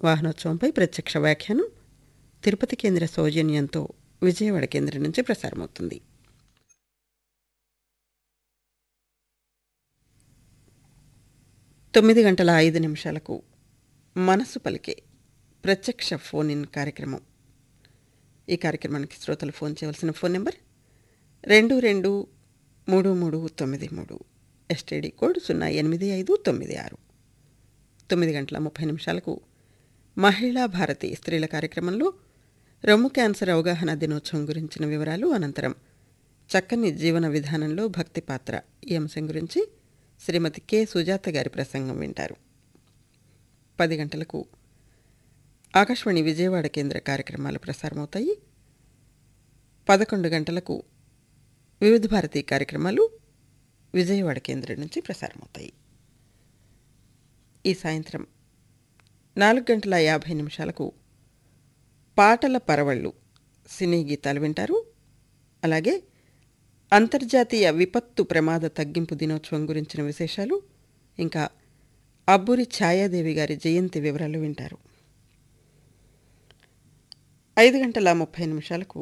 వాహనోత్సవంపై ప్రత్యక్ష వ్యాఖ్యానం తిరుపతి కేంద్ర సౌజన్యంతో విజయవాడ కేంద్రం నుంచి ప్రసారమవుతుంది తొమ్మిది గంటల ఐదు నిమిషాలకు మనసు పలికే ప్రత్యక్ష ఫోన్ ఇన్ కార్యక్రమం ఈ కార్యక్రమానికి శ్రోతలు ఫోన్ చేయవలసిన ఫోన్ నెంబర్ రెండు రెండు మూడు మూడు తొమ్మిది మూడు ఎస్టీడీ కోడ్ సున్నా ఎనిమిది ఐదు తొమ్మిది ఆరు తొమ్మిది గంటల ముప్పై నిమిషాలకు మహిళా భారతి స్త్రీల కార్యక్రమంలో రొమ్ము క్యాన్సర్ అవగాహన దినోత్సవం గురించిన వివరాలు అనంతరం చక్కని జీవన విధానంలో భక్తి పాత్ర ఈ అంశం గురించి శ్రీమతి కె సుజాత గారి ప్రసంగం వింటారు పది గంటలకు ఆకాశవాణి విజయవాడ కేంద్ర కార్యక్రమాలు ప్రసారమవుతాయి పదకొండు గంటలకు వివిధ భారతి కార్యక్రమాలు విజయవాడ కేంద్రం నుంచి ప్రసారమవుతాయి ఈ సాయంత్రం నాలుగు గంటల యాభై నిమిషాలకు పాటల పరవళ్ళు సినీ గీతాలు వింటారు అలాగే అంతర్జాతీయ విపత్తు ప్రమాద తగ్గింపు దినోత్సవం గురించిన విశేషాలు ఇంకా అబ్బూరి ఛాయాదేవి గారి జయంతి వివరాలు వింటారు ఐదు గంటల ముప్పై నిమిషాలకు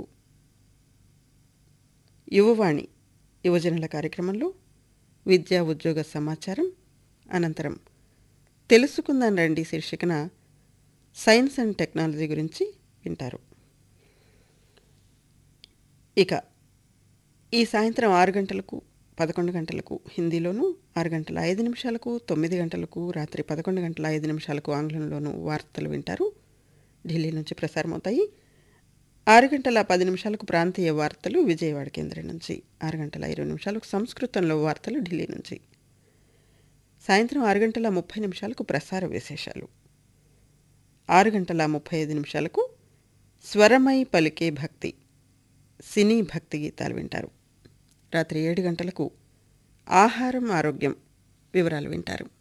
యువవాణి యువజనుల కార్యక్రమంలో విద్యా ఉద్యోగ సమాచారం అనంతరం తెలుసుకుందాం రండి శీర్షికన సైన్స్ అండ్ టెక్నాలజీ గురించి వింటారు ఇక ఈ సాయంత్రం ఆరు గంటలకు పదకొండు గంటలకు హిందీలోను ఆరు గంటల ఐదు నిమిషాలకు తొమ్మిది గంటలకు రాత్రి పదకొండు గంటల ఐదు నిమిషాలకు ఆంగ్లంలోనూ వార్తలు వింటారు ఢిల్లీ నుంచి ప్రసారమవుతాయి ఆరు గంటల పది నిమిషాలకు ప్రాంతీయ వార్తలు విజయవాడ కేంద్రం నుంచి ఆరు గంటల ఇరవై నిమిషాలకు సంస్కృతంలో వార్తలు ఢిల్లీ నుంచి సాయంత్రం ఆరు గంటల ముప్పై నిమిషాలకు ప్రసార విశేషాలు ఆరు గంటల ముప్పై ఐదు నిమిషాలకు స్వరమై పలికే భక్తి సినీ భక్తి గీతాలు వింటారు రాత్రి ఏడు గంటలకు ఆహారం ఆరోగ్యం వివరాలు వింటారు